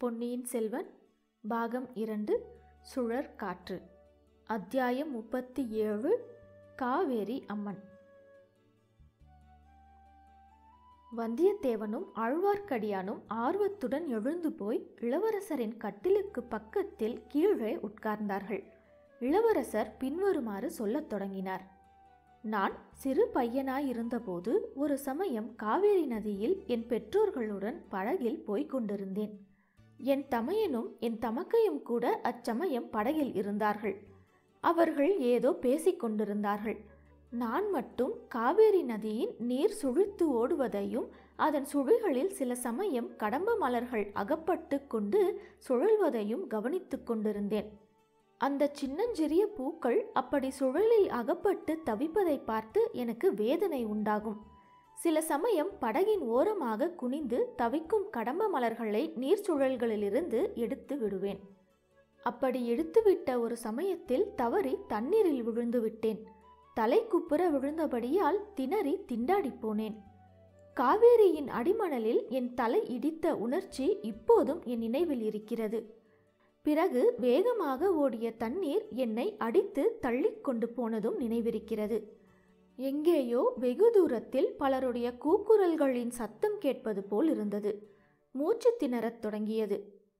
பொன்னியின் செல்வன் பாகம் இரண்டு சுழற் காற்று அத்தியாயம் முப்பத்தி ஏழு காவேரி அம்மன் வந்தியத்தேவனும் ஆழ்வார்க்கடியானும் ஆர்வத்துடன் எழுந்து போய் இளவரசரின் கட்டிலுக்கு பக்கத்தில் கீழே உட்கார்ந்தார்கள் இளவரசர் பின்வருமாறு சொல்லத் தொடங்கினார் நான் சிறு பையனாயிருந்தபோது ஒரு சமயம் காவேரி நதியில் என் பெற்றோர்களுடன் படகில் போய்க் கொண்டிருந்தேன் என் தமையனும் என் தமக்கையும் கூட அச்சமயம் படகில் இருந்தார்கள் அவர்கள் ஏதோ பேசிக் கொண்டிருந்தார்கள் நான் மட்டும் காவேரி நதியின் நீர் சுழித்து ஓடுவதையும் அதன் சுழிகளில் சில சமயம் கடம்ப மலர்கள் அகப்பட்டு கொண்டு சுழல்வதையும் கவனித்துக் கொண்டிருந்தேன் அந்த சின்னஞ்சிறிய பூக்கள் அப்படி சுழலில் அகப்பட்டு தவிப்பதை பார்த்து எனக்கு வேதனை உண்டாகும் சில சமயம் படகின் ஓரமாக குனிந்து தவிக்கும் கடம்ப மலர்களை நீர் சுழல்களிலிருந்து எடுத்து விடுவேன் அப்படி எடுத்துவிட்ட ஒரு சமயத்தில் தவறி தண்ணீரில் விழுந்து விட்டேன் தலை குப்புற விழுந்தபடியால் திணறி திண்டாடி போனேன் காவேரியின் அடிமணலில் என் தலை இடித்த உணர்ச்சி இப்போதும் என் நினைவில் இருக்கிறது பிறகு வேகமாக ஓடிய தண்ணீர் என்னை அடித்து தள்ளிக்கொண்டு போனதும் நினைவிருக்கிறது எங்கேயோ வெகு தூரத்தில் பலருடைய கூக்குரல்களின் சத்தம் கேட்பது போல் இருந்தது மூச்சு திணறத் தொடங்கியது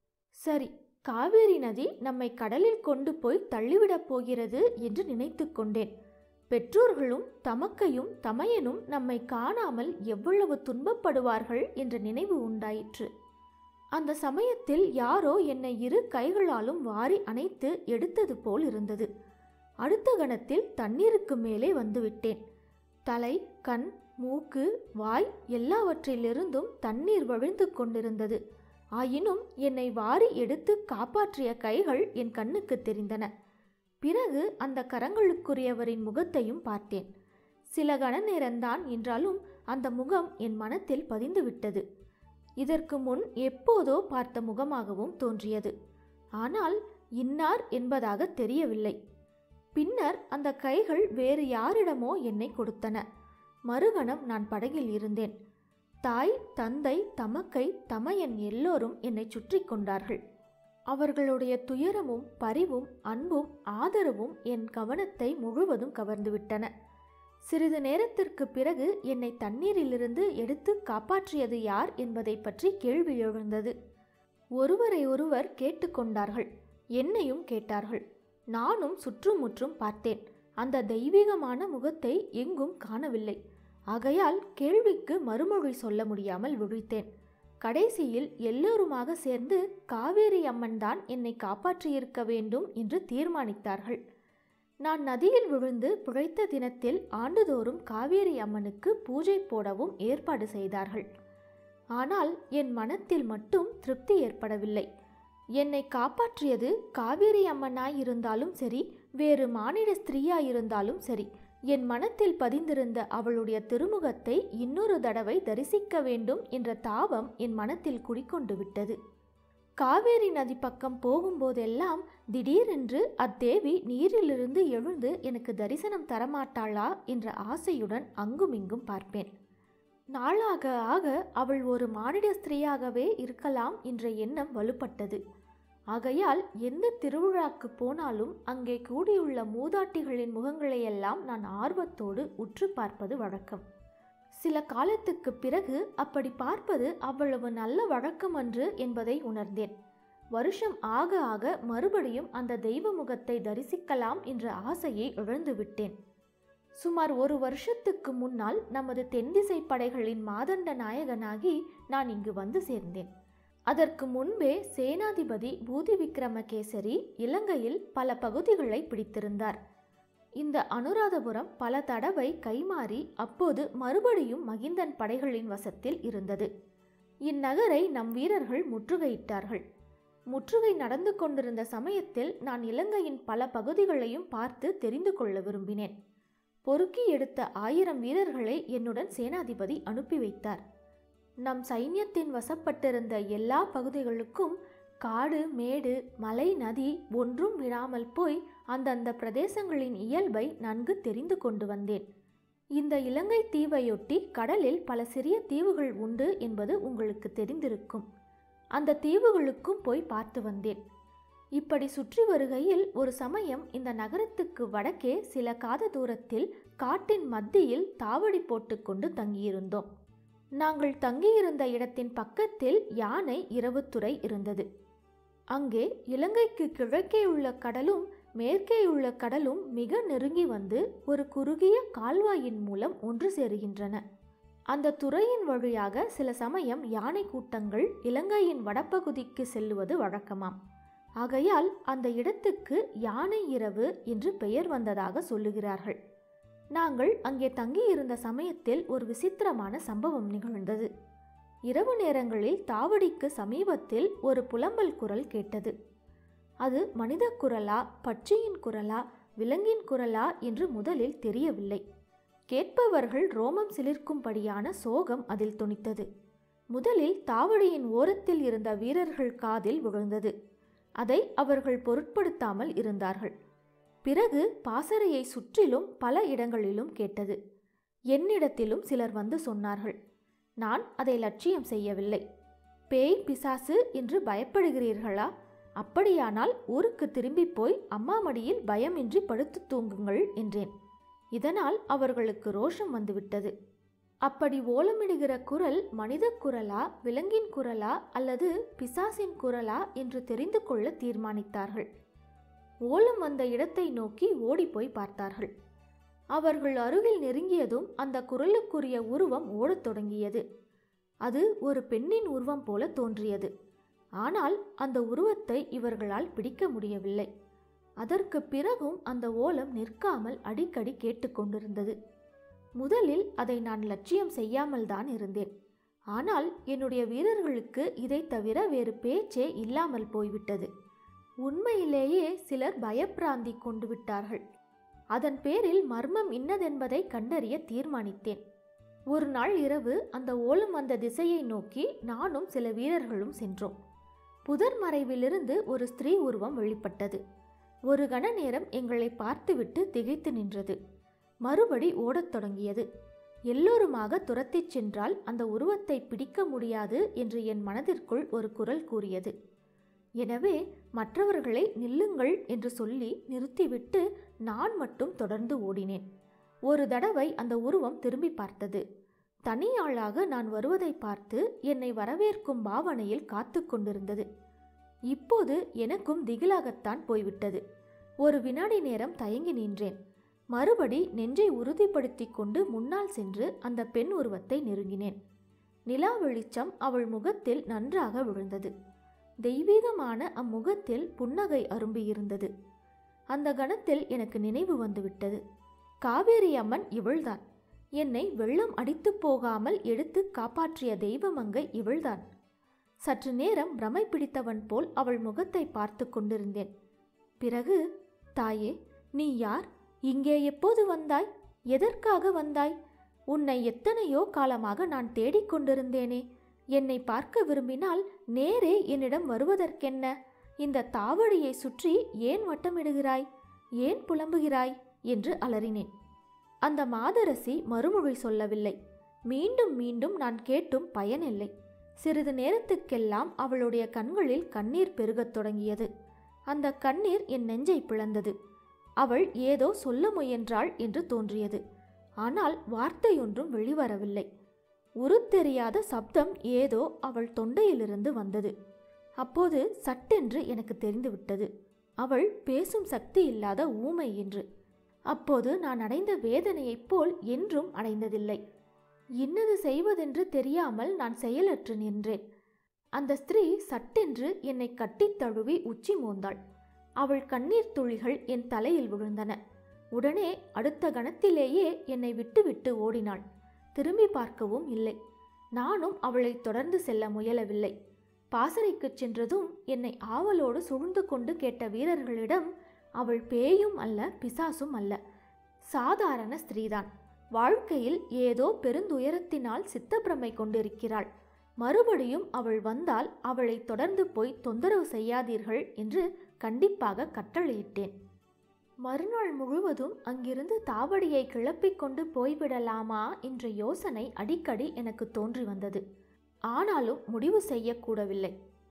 சரி காவேரி நதி நம்மை கடலில் கொண்டு போய் தள்ளிவிடப் போகிறது என்று நினைத்து கொண்டேன் பெற்றோர்களும் தமக்கையும் தமையனும் நம்மை காணாமல் எவ்வளவு துன்பப்படுவார்கள் என்ற நினைவு உண்டாயிற்று அந்த சமயத்தில் யாரோ என்னை இரு கைகளாலும் வாரி அணைத்து எடுத்தது போல் இருந்தது அடுத்த கணத்தில் தண்ணீருக்கு மேலே வந்துவிட்டேன் தலை கண் மூக்கு வாய் எல்லாவற்றிலிருந்தும் தண்ணீர் வழிந்து கொண்டிருந்தது ஆயினும் என்னை வாரி எடுத்து காப்பாற்றிய கைகள் என் கண்ணுக்கு தெரிந்தன பிறகு அந்த கரங்களுக்குரியவரின் முகத்தையும் பார்த்தேன் சில கண நேரம்தான் என்றாலும் அந்த முகம் என் மனத்தில் பதிந்து விட்டது இதற்கு முன் எப்போதோ பார்த்த முகமாகவும் தோன்றியது ஆனால் இன்னார் என்பதாக தெரியவில்லை பின்னர் அந்த கைகள் வேறு யாரிடமோ என்னை கொடுத்தன மறுகணம் நான் படகில் இருந்தேன் தாய் தந்தை தமக்கை தமையன் எல்லோரும் என்னை சுற்றி கொண்டார்கள் அவர்களுடைய துயரமும் பரிவும் அன்பும் ஆதரவும் என் கவனத்தை முழுவதும் கவர்ந்துவிட்டன சிறிது நேரத்திற்கு பிறகு என்னை தண்ணீரிலிருந்து எடுத்து காப்பாற்றியது யார் என்பதை பற்றி கேள்வி எழுந்தது ஒருவரை ஒருவர் கேட்டுக்கொண்டார்கள் என்னையும் கேட்டார்கள் நானும் சுற்றுமுற்றும் பார்த்தேன் அந்த தெய்வீகமான முகத்தை எங்கும் காணவில்லை ஆகையால் கேள்விக்கு மறுமொழி சொல்ல முடியாமல் விழித்தேன் கடைசியில் எல்லோருமாக சேர்ந்து காவேரி அம்மன் தான் என்னை காப்பாற்றியிருக்க வேண்டும் என்று தீர்மானித்தார்கள் நான் நதியில் விழுந்து பிழைத்த தினத்தில் ஆண்டுதோறும் காவேரி அம்மனுக்கு பூஜை போடவும் ஏற்பாடு செய்தார்கள் ஆனால் என் மனத்தில் மட்டும் திருப்தி ஏற்படவில்லை என்னை காப்பாற்றியது காவேரி அம்மனாயிருந்தாலும் சரி வேறு மானிட ஸ்திரீயாயிருந்தாலும் சரி என் மனத்தில் பதிந்திருந்த அவளுடைய திருமுகத்தை இன்னொரு தடவை தரிசிக்க வேண்டும் என்ற தாபம் என் மனத்தில் குடிக்கொண்டு விட்டது காவேரி நதி பக்கம் போகும்போதெல்லாம் திடீரென்று அத்தேவி நீரிலிருந்து எழுந்து எனக்கு தரிசனம் தரமாட்டாளா என்ற ஆசையுடன் அங்குமிங்கும் பார்ப்பேன் நாளாக ஆக அவள் ஒரு மானிட ஸ்திரீயாகவே இருக்கலாம் என்ற எண்ணம் வலுப்பட்டது ஆகையால் எந்த திருவிழாக்கு போனாலும் அங்கே கூடியுள்ள மூதாட்டிகளின் முகங்களையெல்லாம் நான் ஆர்வத்தோடு உற்று பார்ப்பது வழக்கம் சில காலத்துக்கு பிறகு அப்படி பார்ப்பது அவ்வளவு நல்ல வழக்கமன்று என்பதை உணர்ந்தேன் வருஷம் ஆக ஆக மறுபடியும் அந்த தெய்வ முகத்தை தரிசிக்கலாம் என்ற ஆசையை இழந்துவிட்டேன் சுமார் ஒரு வருஷத்துக்கு முன்னால் நமது தென்திசை படைகளின் மாதண்ட நாயகனாகி நான் இங்கு வந்து சேர்ந்தேன் அதற்கு முன்பே சேனாதிபதி பூதி விக்ரமகேசரி இலங்கையில் பல பகுதிகளை பிடித்திருந்தார் இந்த அனுராதபுரம் பல தடவை கைமாறி அப்போது மறுபடியும் மகிந்தன் படைகளின் வசத்தில் இருந்தது இந்நகரை நம் வீரர்கள் முற்றுகையிட்டார்கள் முற்றுகை நடந்து கொண்டிருந்த சமயத்தில் நான் இலங்கையின் பல பகுதிகளையும் பார்த்து தெரிந்து கொள்ள விரும்பினேன் பொறுக்கி எடுத்த ஆயிரம் வீரர்களை என்னுடன் சேனாதிபதி அனுப்பி வைத்தார் நம் சைன்யத்தின் வசப்பட்டிருந்த எல்லா பகுதிகளுக்கும் காடு மேடு மலை நதி ஒன்றும் விடாமல் போய் அந்தந்த பிரதேசங்களின் இயல்பை நன்கு தெரிந்து கொண்டு வந்தேன் இந்த இலங்கை தீவையொட்டி கடலில் பல சிறிய தீவுகள் உண்டு என்பது உங்களுக்கு தெரிந்திருக்கும் அந்த தீவுகளுக்கும் போய் பார்த்து வந்தேன் இப்படி சுற்றி வருகையில் ஒரு சமயம் இந்த நகரத்துக்கு வடக்கே சில காத தூரத்தில் காட்டின் மத்தியில் தாவடி போட்டுக்கொண்டு தங்கியிருந்தோம் நாங்கள் தங்கியிருந்த இடத்தின் பக்கத்தில் யானை இரவுத்துறை இருந்தது அங்கே இலங்கைக்கு கிழக்கே உள்ள கடலும் மேற்கே உள்ள கடலும் மிக நெருங்கி வந்து ஒரு குறுகிய கால்வாயின் மூலம் ஒன்று சேருகின்றன அந்த துறையின் வழியாக சில சமயம் யானை கூட்டங்கள் இலங்கையின் வடபகுதிக்கு செல்லுவது வழக்கமாம் ஆகையால் அந்த இடத்துக்கு யானை இரவு என்று பெயர் வந்ததாக சொல்லுகிறார்கள் நாங்கள் அங்கே தங்கியிருந்த சமயத்தில் ஒரு விசித்திரமான சம்பவம் நிகழ்ந்தது இரவு நேரங்களில் தாவடிக்கு சமீபத்தில் ஒரு புலம்பல் குரல் கேட்டது அது மனித குரலா பட்சியின் குரலா விலங்கின் குரலா என்று முதலில் தெரியவில்லை கேட்பவர்கள் ரோமம் சிலிர்க்கும்படியான சோகம் அதில் துணித்தது முதலில் தாவடியின் ஓரத்தில் இருந்த வீரர்கள் காதில் விழுந்தது அதை அவர்கள் பொருட்படுத்தாமல் இருந்தார்கள் பிறகு பாசறையை சுற்றிலும் பல இடங்களிலும் கேட்டது என்னிடத்திலும் சிலர் வந்து சொன்னார்கள் நான் அதை லட்சியம் செய்யவில்லை பேய் பிசாசு என்று பயப்படுகிறீர்களா அப்படியானால் ஊருக்கு திரும்பி போய் அம்மா மடியில் பயமின்றி படுத்து தூங்குங்கள் என்றேன் இதனால் அவர்களுக்கு ரோஷம் வந்துவிட்டது அப்படி ஓலமிடுகிற குரல் மனித குரலா விலங்கின் குரலா அல்லது பிசாசின் குரலா என்று தெரிந்து கொள்ள தீர்மானித்தார்கள் ஓலம் வந்த இடத்தை நோக்கி ஓடிப்போய் பார்த்தார்கள் அவர்கள் அருகில் நெருங்கியதும் அந்த குரலுக்குரிய உருவம் ஓடத் தொடங்கியது அது ஒரு பெண்ணின் உருவம் போல தோன்றியது ஆனால் அந்த உருவத்தை இவர்களால் பிடிக்க முடியவில்லை அதற்கு பிறகும் அந்த ஓலம் நிற்காமல் அடிக்கடி கேட்டுக்கொண்டிருந்தது முதலில் அதை நான் லட்சியம் செய்யாமல் தான் இருந்தேன் ஆனால் என்னுடைய வீரர்களுக்கு இதை தவிர வேறு பேச்சே இல்லாமல் போய்விட்டது உண்மையிலேயே சிலர் பயப்பிராந்தி கொண்டு விட்டார்கள் அதன் பேரில் மர்மம் இன்னதென்பதை கண்டறிய தீர்மானித்தேன் ஒரு நாள் இரவு அந்த ஓலம் வந்த திசையை நோக்கி நானும் சில வீரர்களும் சென்றோம் புதர் மறைவிலிருந்து ஒரு ஸ்திரீ உருவம் வெளிப்பட்டது ஒரு கண நேரம் எங்களை பார்த்துவிட்டு திகைத்து நின்றது மறுபடி ஓடத் தொடங்கியது எல்லோருமாக துரத்திச் சென்றால் அந்த உருவத்தை பிடிக்க முடியாது என்று என் மனதிற்குள் ஒரு குரல் கூறியது எனவே மற்றவர்களை நில்லுங்கள் என்று சொல்லி நிறுத்திவிட்டு நான் மட்டும் தொடர்ந்து ஓடினேன் ஒரு தடவை அந்த உருவம் திரும்பி பார்த்தது தனியாளாக நான் வருவதை பார்த்து என்னை வரவேற்கும் பாவனையில் காத்து கொண்டிருந்தது இப்போது எனக்கும் திகிலாகத்தான் போய்விட்டது ஒரு வினாடி நேரம் தயங்கி நின்றேன் மறுபடி நெஞ்சை உறுதிப்படுத்தி கொண்டு முன்னால் சென்று அந்த பெண் உருவத்தை நெருங்கினேன் நிலா வெளிச்சம் அவள் முகத்தில் நன்றாக விழுந்தது தெய்வீகமான அம்முகத்தில் புன்னகை அரும்பியிருந்தது அந்த கணத்தில் எனக்கு நினைவு வந்துவிட்டது காவேரி அம்மன் இவள்தான் என்னை வெள்ளம் அடித்து போகாமல் எடுத்து காப்பாற்றிய தெய்வமங்கை இவள்தான் சற்று நேரம் பிரமை பிடித்தவன் போல் அவள் முகத்தை பார்த்து கொண்டிருந்தேன் பிறகு தாயே நீ யார் இங்கே எப்போது வந்தாய் எதற்காக வந்தாய் உன்னை எத்தனையோ காலமாக நான் தேடிக்கொண்டிருந்தேனே என்னை பார்க்க விரும்பினால் நேரே என்னிடம் வருவதற்கென்ன இந்த தாவடியை சுற்றி ஏன் வட்டமிடுகிறாய் ஏன் புலம்புகிறாய் என்று அலறினேன் அந்த மாதரசி மறுமொழி சொல்லவில்லை மீண்டும் மீண்டும் நான் கேட்டும் பயனில்லை சிறிது நேரத்துக்கெல்லாம் அவளுடைய கண்களில் கண்ணீர் பெருகத் தொடங்கியது அந்த கண்ணீர் என் நெஞ்சை பிளந்தது அவள் ஏதோ சொல்ல முயன்றாள் என்று தோன்றியது ஆனால் வார்த்தையொன்றும் வெளிவரவில்லை உருத்தெரியாத சப்தம் ஏதோ அவள் தொண்டையிலிருந்து வந்தது அப்போது சட்டென்று எனக்கு தெரிந்துவிட்டது அவள் பேசும் சக்தி இல்லாத ஊமை என்று அப்போது நான் அடைந்த வேதனையைப் போல் என்றும் அடைந்ததில்லை இன்னது செய்வதென்று தெரியாமல் நான் செயலற்று நின்றேன் அந்த ஸ்திரீ சட்டென்று என்னை கட்டித் தழுவி உச்சி மோந்தாள் அவள் கண்ணீர் துளிகள் என் தலையில் விழுந்தன உடனே அடுத்த கணத்திலேயே என்னை விட்டுவிட்டு ஓடினாள் திரும்பி பார்க்கவும் இல்லை நானும் அவளை தொடர்ந்து செல்ல முயலவில்லை பாசறைக்குச் சென்றதும் என்னை ஆவலோடு சூழ்ந்து கொண்டு கேட்ட வீரர்களிடம் அவள் பேயும் அல்ல பிசாசும் அல்ல சாதாரண ஸ்திரீதான் வாழ்க்கையில் ஏதோ பெருந்துயரத்தினால் சித்தப்பிரமை கொண்டிருக்கிறாள் மறுபடியும் அவள் வந்தால் அவளை தொடர்ந்து போய் தொந்தரவு செய்யாதீர்கள் என்று கண்டிப்பாக கட்டளையிட்டேன் மறுநாள் முழுவதும் அங்கிருந்து தாவடியை கிளப்பிக் கொண்டு போய்விடலாமா என்ற யோசனை அடிக்கடி எனக்கு தோன்றி வந்தது ஆனாலும் முடிவு செய்யக்கூடவில்லை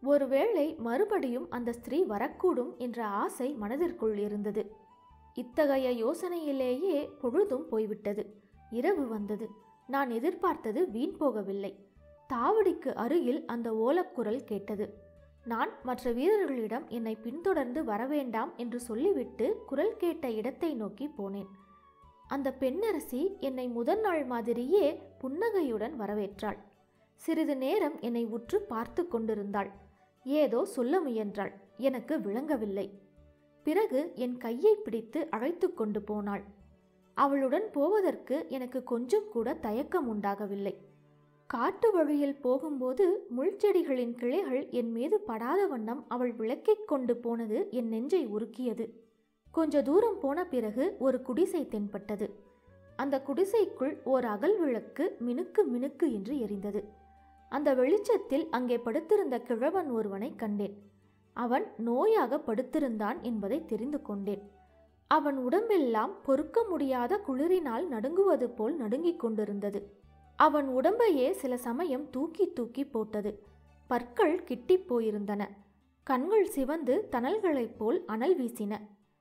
ஒருவேளை மறுபடியும் அந்த ஸ்திரீ வரக்கூடும் என்ற ஆசை மனதிற்குள் இருந்தது இத்தகைய யோசனையிலேயே பொழுதும் போய்விட்டது இரவு வந்தது நான் எதிர்பார்த்தது வீண் போகவில்லை தாவடிக்கு அருகில் அந்த ஓலக்குரல் கேட்டது நான் மற்ற வீரர்களிடம் என்னை பின்தொடர்ந்து வரவேண்டாம் என்று சொல்லிவிட்டு குரல் கேட்ட இடத்தை நோக்கி போனேன் அந்த பெண்ணரசி என்னை முதல் நாள் மாதிரியே புன்னகையுடன் வரவேற்றாள் சிறிது நேரம் என்னை உற்று பார்த்து கொண்டிருந்தாள் ஏதோ சொல்ல முயன்றாள் எனக்கு விளங்கவில்லை பிறகு என் கையை பிடித்து அழைத்து கொண்டு போனாள் அவளுடன் போவதற்கு எனக்கு கொஞ்சம் கூட தயக்கம் உண்டாகவில்லை காட்டு வழியில் போகும்போது முள்செடிகளின் கிளைகள் என் மீது படாத வண்ணம் அவள் விளக்கிக் கொண்டு போனது என் நெஞ்சை உருக்கியது கொஞ்ச தூரம் போன பிறகு ஒரு குடிசை தென்பட்டது அந்த குடிசைக்குள் ஓர் அகல் விளக்கு மினுக்கு மினுக்கு என்று எரிந்தது அந்த வெளிச்சத்தில் அங்கே படுத்திருந்த கிழவன் ஒருவனை கண்டேன் அவன் நோயாக படுத்திருந்தான் என்பதை தெரிந்து கொண்டேன் அவன் உடம்பெல்லாம் பொறுக்க முடியாத குளிரினால் நடுங்குவது போல் நடுங்கிக் கொண்டிருந்தது அவன் உடம்பையே சில சமயம் தூக்கி தூக்கி போட்டது பற்கள் கிட்டிப் போயிருந்தன கண்கள் சிவந்து தணல்களைப் போல் அனல் வீசின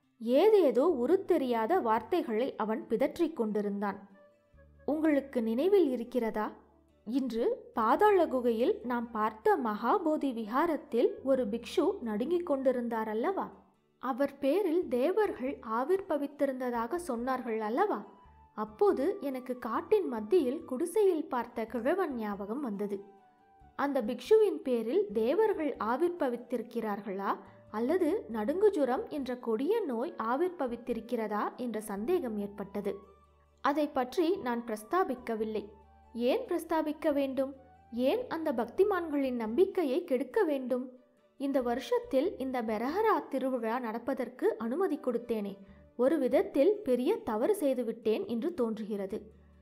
ஏதேதோ உருத்தெரியாத வார்த்தைகளை அவன் பிதற்றிக் கொண்டிருந்தான் உங்களுக்கு நினைவில் இருக்கிறதா இன்று பாதாள குகையில் நாம் பார்த்த மகாபோதி விஹாரத்தில் ஒரு பிக்ஷு நடுங்கிக் கொண்டிருந்தார் அல்லவா அவர் பேரில் தேவர்கள் ஆவிர்பவித்திருந்ததாக சொன்னார்கள் அல்லவா அப்போது எனக்கு காட்டின் மத்தியில் குடிசையில் பார்த்த கிழவன் ஞாபகம் வந்தது அந்த பிக்ஷுவின் பேரில் தேவர்கள் ஆவிர்பவித்திருக்கிறார்களா அல்லது நடுங்குஜுரம் என்ற கொடிய நோய் ஆவிர்பவித்திருக்கிறதா என்ற சந்தேகம் ஏற்பட்டது அதை பற்றி நான் பிரஸ்தாபிக்கவில்லை ஏன் பிரஸ்தாபிக்க வேண்டும் ஏன் அந்த பக்திமான்களின் நம்பிக்கையை கெடுக்க வேண்டும் இந்த வருஷத்தில் இந்த பெரஹரா திருவிழா நடப்பதற்கு அனுமதி கொடுத்தேனே ஒரு விதத்தில் பெரிய தவறு செய்துவிட்டேன் என்று தோன்றுகிறது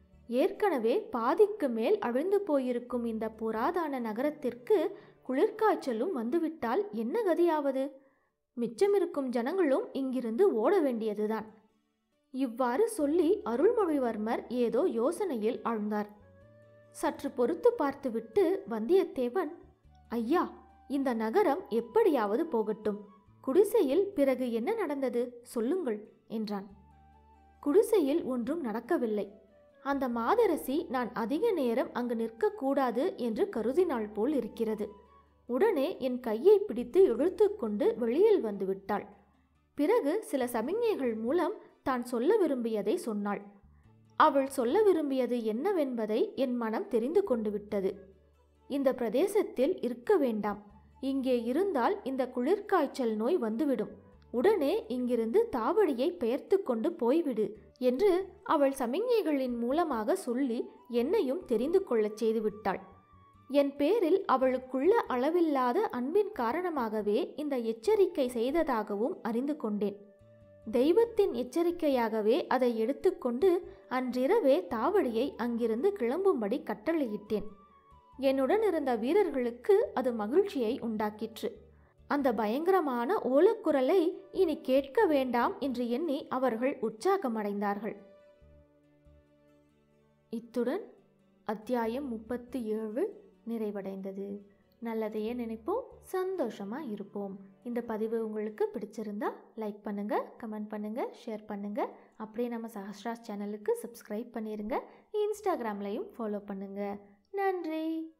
ஏற்கனவே பாதிக்கு மேல் அழிந்து போயிருக்கும் இந்த புராதான நகரத்திற்கு குளிர்காய்ச்சலும் வந்துவிட்டால் என்ன கதியாவது மிச்சமிருக்கும் ஜனங்களும் இங்கிருந்து ஓட வேண்டியதுதான் இவ்வாறு சொல்லி அருள்மொழிவர்மர் ஏதோ யோசனையில் ஆழ்ந்தார் சற்று பொறுத்து பார்த்துவிட்டு வந்தியத்தேவன் ஐயா இந்த நகரம் எப்படியாவது போகட்டும் குடிசையில் பிறகு என்ன நடந்தது சொல்லுங்கள் என்றான் குடிசையில் ஒன்றும் நடக்கவில்லை அந்த மாதரசி நான் அதிக நேரம் அங்கு நிற்கக்கூடாது என்று கருதினாள் போல் இருக்கிறது உடனே என் கையை பிடித்து இழுத்துக்கொண்டு வெளியில் வந்து விட்டாள் பிறகு சில சமிஞ்ஞைகள் மூலம் தான் சொல்ல விரும்பியதை சொன்னாள் அவள் சொல்ல விரும்பியது என்னவென்பதை என் மனம் தெரிந்து கொண்டு விட்டது இந்த பிரதேசத்தில் இருக்க வேண்டாம் இங்கே இருந்தால் இந்த குளிர்காய்ச்சல் நோய் வந்துவிடும் உடனே இங்கிருந்து தாவடியை பெயர்த்து கொண்டு போய்விடு என்று அவள் சமிஞ்ஞைகளின் மூலமாக சொல்லி என்னையும் தெரிந்து கொள்ளச் செய்துவிட்டாள் என் பேரில் அவளுக்குள்ள அளவில்லாத அன்பின் காரணமாகவே இந்த எச்சரிக்கை செய்ததாகவும் அறிந்து கொண்டேன் தெய்வத்தின் எச்சரிக்கையாகவே அதை எடுத்துக்கொண்டு அன்றிரவே தாவடியை அங்கிருந்து கிளம்பும்படி கட்டளையிட்டேன் என்னுடன் இருந்த வீரர்களுக்கு அது மகிழ்ச்சியை உண்டாக்கிற்று அந்த பயங்கரமான ஓலக்குரலை இனி கேட்க வேண்டாம் என்று எண்ணி அவர்கள் உற்சாகமடைந்தார்கள் இத்துடன் அத்தியாயம் முப்பத்தி ஏழு நிறைவடைந்தது நல்லதையே நினைப்போம் சந்தோஷமா இருப்போம் இந்த பதிவு உங்களுக்கு பிடிச்சிருந்தா லைக் பண்ணுங்க கமெண்ட் பண்ணுங்க ஷேர் பண்ணுங்க அப்படியே நம்ம சஹஸ்ராஸ் சேனலுக்கு சப்ஸ்கிரைப் பண்ணிருங்க இன்ஸ்டாகிராம்லையும் ஃபாலோ பண்ணுங்க நன்றி